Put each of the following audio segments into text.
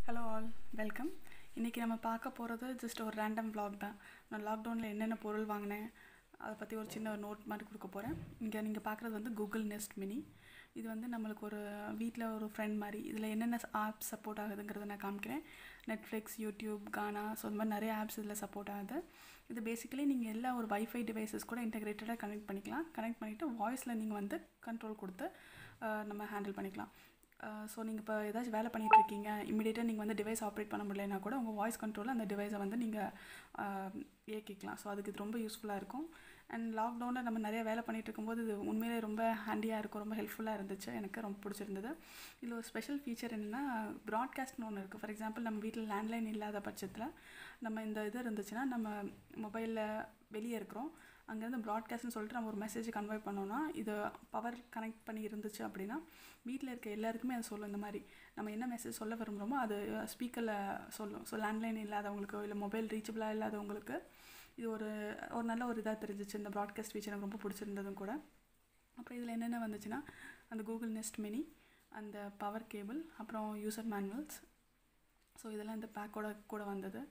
hello all welcome இன்றைக்கி நம்ம பார்க்க போகிறது ஜஸ்ட் ஒரு ரேண்டம் vlog தான் நான் லாக்டவுனில் என்னென்ன பொருள் வாங்கினேன் அதை பற்றி ஒரு சின்ன ஒரு நோட் மாதிரி கொடுக்க போகிறேன் இங்கே நீங்கள் பார்க்குறது வந்து கூகுள் நெஸ்ட் மினி இது வந்து நம்மளுக்கு ஒரு வீட்டில் ஒரு ஃப்ரெண்ட் மாதிரி இதில் என்னென்ன ஆப்ஸ் சப்போர்ட் ஆகுதுங்கிறத நான் காமிக்கிறேன் நெட்ஃப்ளிக்ஸ் யூடியூப் கானா ஸோ இந்த மாதிரி நிறைய ஆப்ஸ் இதில் சப்போர்ட் ஆகுது இது பேசிக்கலி நீங்கள் எல்லா ஒரு வைஃபை டிவைசஸ் கூட இன்டெகிரேட்டடாக கனெக்ட் பண்ணிக்கலாம் கனெக்ட் பண்ணிவிட்டு வாய்ஸில் நீங்கள் வந்து கண்ட்ரோல் கொடுத்து அஹ், நம்ம ஹேண்டில் பண்ணிக்கலாம் ஸோ நீங்கள் இப்போ ஏதாச்சும் வேலை பண்ணிட்டு இருக்கீங்க இமிடியேட்டாக நீங்கள் வந்து டிவைஸ் ஆப்ரேட் பண்ண முடியலனா கூட உங்கள் வாய்ஸ் கண்ட்ரோலில் அந்த டிவைஸை வந்து நீங்கள் இயக்கிக்கலாம் ஸோ அதுக்கு இது ரொம்ப யூஸ்ஃபுல்லாக இருக்கும் அண்ட் லாக்டவுனில் நம்ம நிறைய வேலை பண்ணிட்டு இருக்கும்போது இது உண்மையிலே ரொம்ப ஹேண்டியாக இருக்கும் ரொம்ப ஹெல்ப்ஃபுல்லாக இருந்துச்சு எனக்கு ரொம்ப பிடிச்சிருந்தது இதில் ஒரு ஸ்பெஷல் ஃபீச்சர் என்னென்னா ப்ராட்காஸ்ட்னு ஒன்று இருக்குது ஃபார் எக்ஸாம்பிள் நம்ம வீட்டில் லேண்ட்லைன் இல்லாத பட்சத்தில் நம்ம இந்த இது இருந்துச்சுன்னா நம்ம மொபைலில் வெளியே இருக்கிறோம் அங்கேருந்து ப்ராட்காஸ்ட்னு சொல்லிட்டு நம்ம ஒரு மெசேஜ் கன்வே பண்ணோன்னா இது பவர் கனெக்ட் பண்ணி இருந்துச்சு அப்படின்னா வீட்டில் இருக்க எல்லாருக்குமே அது சொல்லும் இந்த மாதிரி நம்ம என்ன மெசேஜ் சொல்ல விரும்புகிறோமோ அது ஸ்பீக்கரில் சொல்லும் ஸோ லேண்ட்லைன் இல்லாதவங்களுக்கோ இல்லை மொபைல் ரீச்சபிளாக இல்லாதவங்களுக்கு இது ஒரு ஒரு நல்ல ஒரு இதாக தெரிஞ்சிச்சு இந்த ப்ராட்காஸ்ட் ஃபீச்சர் எனக்கு ரொம்ப பிடிச்சிருந்ததும் கூட அப்புறம் இதில் என்னென்ன வந்துச்சுன்னா அந்த கூகுள் நெஸ்ட் மினி அந்த பவர் கேபிள் அப்புறம் யூசர் மேனுவல்ஸ் ஸோ இதெல்லாம் இந்த பேக்கோட கூட வந்தது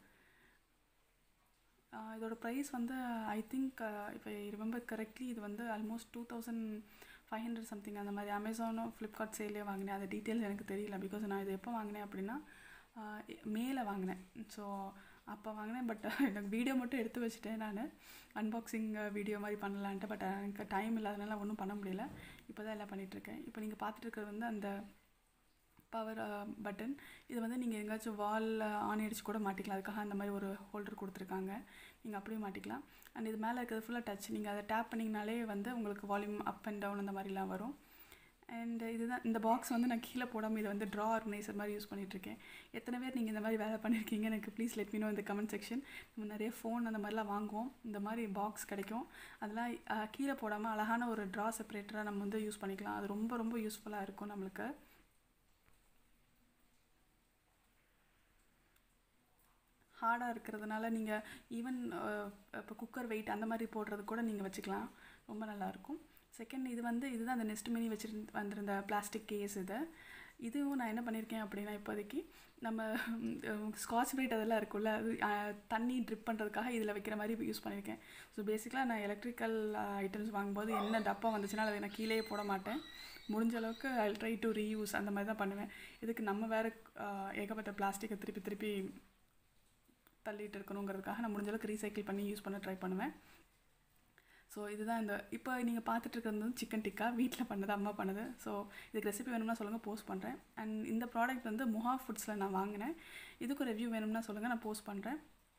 ஆஹ் இதோட ப்ரைஸ் வந்து ஐ திங்க் இப்போ ரிமெம்பர் கரெக்ட்லி இது வந்து almost two thousand five hundred something அந்த மாதிரி அமேசானும் ஃப்ளிப்கார்ட் சேல்லே வாங்கினேன் அது டீட்டெயில்ஸ் எனக்கு தெரியல பிகாஸ் நான் இது எப்போ வாங்கினேன் அப்படின்னா மேலே வாங்கினேன் ஸோ அப்போ வாங்கினேன் பட் எனக்கு வீடியோ மட்டும் எடுத்து வச்சுட்டேன் நான் அன்பாக்சிங் வீடியோ மாதிரி பண்ணலான்ட்டு பட் எனக்கு டைம் இல்லாதனால ஒன்றும் பண்ண முடியல இப்போ தான் எல்லாம் பண்ணிகிட்ருக்கேன் இப்போ நீங்கள் பார்த்துட்டு இருக்கிறது வந்து அந்த பவர் பட்டன் இது வந்து நீங்கள் எங்கேயாச்சும் வாலில் ஆணி அடிச்சு கூட மாட்டிக்கலாம் அதுக்காக அந்த மாதிரி ஒரு ஹோல்டர் கொடுத்துருக்காங்க நீங்கள் அப்படியே மாட்டிக்கலாம் அண்ட் இது மேலே இருக்கிறது ஃபுல்லாக டச் நீங்கள் அதை டேப் பண்ணிங்கனாலே வந்து உங்களுக்கு வால்யூம் அப் அண்ட் டவுன் அந்த மாதிரிலாம் வரும் அண்ட் இதுதான் இந்த பாக்ஸ் வந்து நான் கீழே போடாமல் இதை வந்து ட்ரா ஆர்கனைசர் மாதிரி யூஸ் பண்ணிகிட்ருக்கேன் எத்தனை பேர் நீங்கள் இந்த மாதிரி வேலை பண்ணியிருக்கீங்க எனக்கு ப்ளீஸ் லெட் மீ நோ இந்த கமெண்ட் செக்ஷன் நம்ம நிறைய ஃபோன் அந்த மாதிரிலாம் வாங்குவோம் இந்த மாதிரி பாக்ஸ் கிடைக்கும் அதெல்லாம் அஹ், கீழே போடாமல் அழகான ஒரு ட்ரா செப்பரேட்டராக நம்ம வந்து யூஸ் பண்ணிக்கலாம் அது ரொம்ப ரொம்ப யூஸ்ஃபுல்லாக இருக்கும் நம்மளுக்கு ஹார்டாக இருக்கிறதுனால நீங்கள் ஈவன் இப்போ குக்கர் வெயிட் அந்த மாதிரி போடுறது கூட நீங்கள் வச்சுக்கலாம் ரொம்ப நல்லாயிருக்கும் செகண்ட் இது வந்து இதுதான் அந்த நெஸ்ட் மினி வச்சுருந்து வந்திருந்த பிளாஸ்டிக் கேஸ் இது இதுவும் நான் என்ன பண்ணியிருக்கேன் அப்படின்னா இப்போதைக்கு நம்ம ஸ்காட்ச் பிரைட் அதெல்லாம் இருக்கும்ல அது அஹ், தண்ணி ட்ரிப் பண்ணுறதுக்காக இதில் வைக்கிற மாதிரி யூஸ் பண்ணியிருக்கேன் ஸோ பேசிக்கலாக நான் எலக்ட்ரிக்கல் ஐட்டம்ஸ் வாங்கும்போது என்ன டப்பா வந்துச்சுன்னா அதை நான் கீழேயே போட மாட்டேன் முடிஞ்ச அளவுக்கு ஐ ட்ரை டு ரீயூஸ் அந்த மாதிரி தான் பண்ணுவேன் இதுக்கு நம்ம வேறு ஏகப்பட்ட பிளாஸ்டிக்கை திருப்பி திருப்பி தள்ளிட்டு இருக்கணுங்கிறதுக்காக நான் முடிஞ்ச அளவுக்கு ரீசைக்கிள் பண்ணி யூஸ் பண்ண ட்ரை பண்ணுவேன் ஸோ இதுதான் இந்த இப்போ நீங்கள் பார்த்துட்டு இருக்கிறது வந்து சிக்கன் டிக்கா வீட்டில் பண்ணது அம்மா பண்ணது ஸோ இதுக்கு ரெசிபி வேணும்னா சொல்லுங்கள் போஸ்ட் பண்ணுறேன் அண்ட் இந்த ப்ராடக்ட் வந்து முஹா ஃபுட்ஸில் நான் வாங்கினேன் இதுக்கு ரிவ்யூ வேணும்னா சொல்லுங்கள் நான் போஸ்ட் பண்ணுறேன்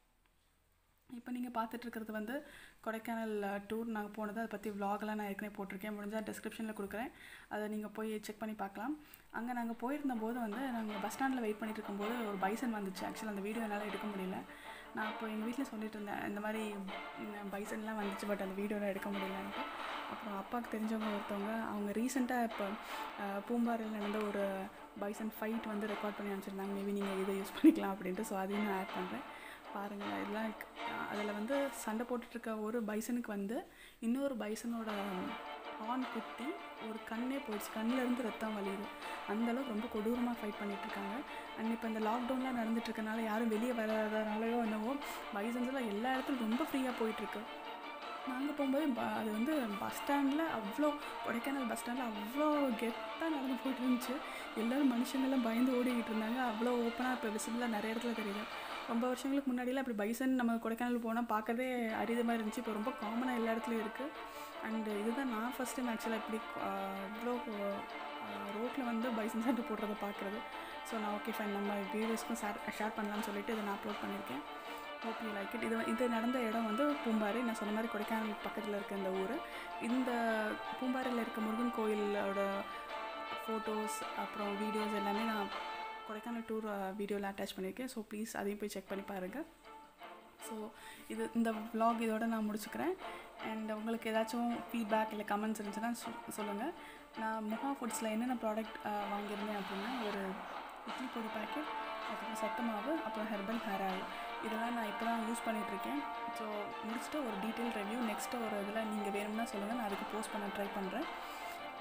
இப்போ நீங்கள் பார்த்துட்டு இருக்கிறது வந்து கொடைக்கானல் டூர் நாங்கள் போனது அதை பற்றி vlogலாம் நான் ஏற்கனவே போட்டிருக்கேன் முடிஞ்சால் டிஸ்கிரிப்ஷனில் கொடுக்குறேன் அதை நீங்கள் போய் செக் பண்ணி பார்க்கலாம் அங்கே நாங்கள் போயிருந்த போது வந்து நாங்கள் பஸ் ஸ்டாண்டில் வெயிட் பண்ணிட்டு இருக்கும்போது ஒரு பைசன் வந்துச்சு ஆக்சுவலாக அந்த வீடியோ என்னால் எடுக்க முடியல நான் அப்போ எங்கள் வீட்டில் சொல்லிட்டு இருந்தேன் இந்த மாதிரி பைசன்லாம் வந்துச்சு பட் அந்த வீடியோலாம் எடுக்க முடியலன்ட்டு அப்புறம் அப்பாவுக்கு தெரிஞ்சவங்க ஒருத்தவங்க அவங்க ரீசெண்டாக இப்போ அஹ், பூம்பாறையில் நடந்த ஒரு பைசன் ஃபைட் வந்து ரெக்கார்ட் பண்ணி அனுப்பிச்சிருந்தாங்க மேபி நீங்கள் இதை யூஸ் பண்ணிக்கலாம் அப்படின்ட்டு ஸோ அதையும் நான் ஆட் பண்ணுறேன் பாருங்கள் இதெல்லாம் அதில் வந்து சண்டை போட்டுட்ருக்க ஒரு பைசனுக்கு வந்து இன்னொரு பைசனோட ஆன் குத்தி ஒரு கண்ணே போயிடுச்சு கண்ணிலேருந்து ரத்தம் வலியுது அந்த அளவுக்கு ரொம்ப கொடூரமாக ஃபைட் பண்ணிகிட்ருக்காங்க அண்ட் இப்போ இந்த லாக்டவுன்லாம் நடந்துட்டு இருக்கனால யாரும் வெளியே வராதனாலயோ என்னவோ பைசன்ஸ்லாம் எல்லா இடத்துலையும் ரொம்ப ஃப்ரீயாக போயிட்டுருக்கு நாங்கள் போகும்போது ப- அது வந்து பஸ் ஸ்டாண்டில் அவ்வளோ கொடைக்கானல் பஸ் ஸ்டாண்டில் அவ்வளோ கெத்தாக நடந்து போயிட்டு இருந்துச்சு எல்லோரும் மனுஷங்கெல்லாம் பயந்து ஓடிக்கிட்டு இருந்தாங்க அவ்வளோ ஓப்பனாக இப்போ விசிபிளாக நிறைய இடத்துல தெரியுது ரொம்ப வருஷங்களுக்கு முன்னாடிலாம் இப்படி பைசன் நம்ம கொடைக்கானல் போனால் பார்க்கறதே அரித மாதிரி இருந்துச்சு இப்போ ரொம்ப காமனாக எல்லா இடத்துலையும் இருக்குது அண்டு இதுதான் நான் ஃபஸ்ட் டைம் ஆக்சுவலாக இப்படி ஆஹ், இவ்வளோ ரோட்டில் வந்து பைசன் சண்டை போடுறத பார்க்குறது ஸோ நான் ஓகே ஃபைன் நம்ம வியூவர்ஸ்க்கும் ஷேர் ஷேர் பண்ணலாம்னு சொல்லிட்டு இதை நான் அப்லோட் பண்ணியிருக்கேன் ஹோப் யூ லைக் இட் இது வ- இது நடந்த இடம் வந்து பூம்பாறை நான் சொன்ன மாதிரி கொடைக்கானல் பக்கத்தில் இருக்க இந்த ஊர் இந்த பூம்பாறையில் இருக்க முருகன் கோயிலோட ஃபோட்டோஸ் அப்புறம் வீடியோஸ் எல்லாமே நான் கொடைக்கானல் டூர் வீடியோவில் அட்டாச் பண்ணியிருக்கேன் ஸோ ப்ளீஸ் அதையும் போய் செக் பண்ணி பாருங்கள் ஸோ இது இந்த vlog இதோட நான் முடிச்சுக்கிறேன் அண்ட் உங்களுக்கு ஏதாச்சும் ஃபீட்பேக் இல்லை கமெண்ட்ஸ் இருந்துச்சுன்னா சொ- சொல்லுங்கள் நான் முகா ஃபுட்ஸில் என்னென்ன ப்ராடக்ட் வாங்கியிருந்தேன் அப்படின்னா ஒரு இட்லி பொடி பேக்கெட் அதுக்கப்புறம் சத்து மாவு அப்புறம் ஹெர்பல் ஹேர் ஆயில் இதெல்லாம் நான் இப்போ தான் யூஸ் பண்ணிகிட்ருக்கேன் ஸோ முடிச்சுட்டு ஒரு டீட்டெயில் ரிவ்யூ நெக்ஸ்ட்டு ஒரு இதில் நீங்கள் வேணும்னா சொல்லுங்கள் நான் அதுக்கு போஸ்ட் பண்ண ட்ரை பண்ணுறேன்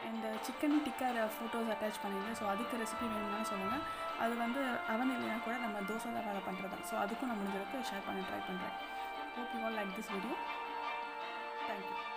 இந்த சிக்கன் டிக்கா ஃபோட்டோஸ் அட்டாச் பண்ணியிருந்தேன் ஸோ அதுக்கு ரெசிபி வேணும்னா சொல்லுங்கள் அது வந்து அவன் இல்லைனா கூட நம்ம தோசை தவாவில் பண்ணுறது ஸோ அதுக்கும் நான் முடிஞ்ச அளவுக்கு ஷேர் பண்ண ட்ரை பண்ணுறேன் hope you all like this video thank you